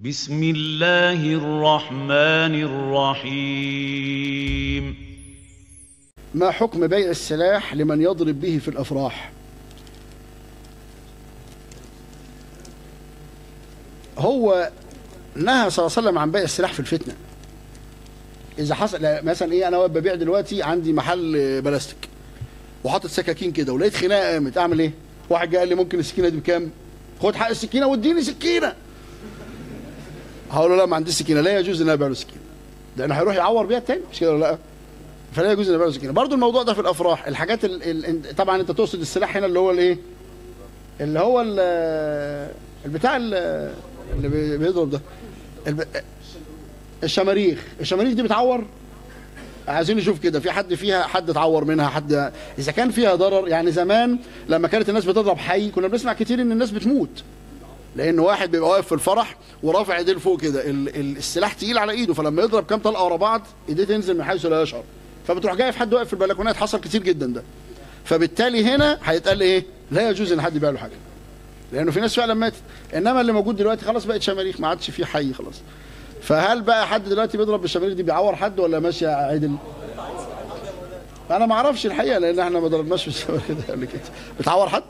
بسم الله الرحمن الرحيم ما حكم بيع السلاح لمن يضرب به في الافراح هو نهى صلى الله عليه وسلم عن بيع السلاح في الفتنه اذا حصل مثلا ايه انا ببيع دلوقتي عندي محل بلاستيك وحاطط سكاكين كده ولقيت خناقه قامت اعمل ايه واحد جه قال لي ممكن السكينه دي بكام خد حق السكينه واديني سكينه هقول له لا ما عنديش سكينه لا يجوز ان انا ابيع له سكينه لانه هيروح يعور بيها التاني مش كده ولا لا فلا يجوز ان ابيع له سكينه برضه الموضوع ده في الافراح الحاجات ال... ال... طبعا انت تقصد السلاح هنا اللي هو الايه اللي هو ال... البتاع ال... اللي بي- بيضرب ده الب... الشماريخ الشماريخ دي بتعور عايزين نشوف كده في حد فيها حد اتعور منها حد اذا كان فيها ضرر يعني زمان لما كانت الناس بتضرب حي كنا بنسمع كتير ان الناس بتموت لان واحد بيبقى واقف في الفرح ورافع ايديه لفوق كده ال- ال- السلاح تقيل على ايده فلما يضرب كام طلقه ورا بعض ايديه تنزل من حيث لا يشعر فبتروح جاي في حد واقف في البلكونات حصل كتير جدا ده فبالتالي هنا هيتقال ايه لا يجوز ان حد يبيع له حاجه لانه في ناس فعلا ماتت انما اللي موجود دلوقتي خلاص بقت شماريخ ما عادش فيه حي خلاص فهل بقى حد دلوقتي بيضرب بالشماريخ دي بيعور حد ولا ماشي عدل انا ما اعرفش الحقيقه لان احنا ما ضربناش بالشماريخ ده قبل كده بتعور حد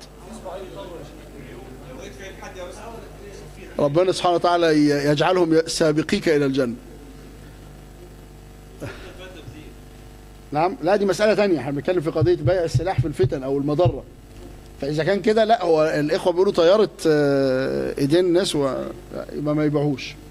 ربنا سبحانه وتعالى ي- يجعلهم سابقيك الى الجنه نعم لا دي مسألة تانية احنا بنتكلم في قضية بيع السلاح في الفتن أو المضرة فإذا كان كده لا هو الإخوة بيقولوا طيارة آه، إيدين الناس و... يبقى ما يبيعوش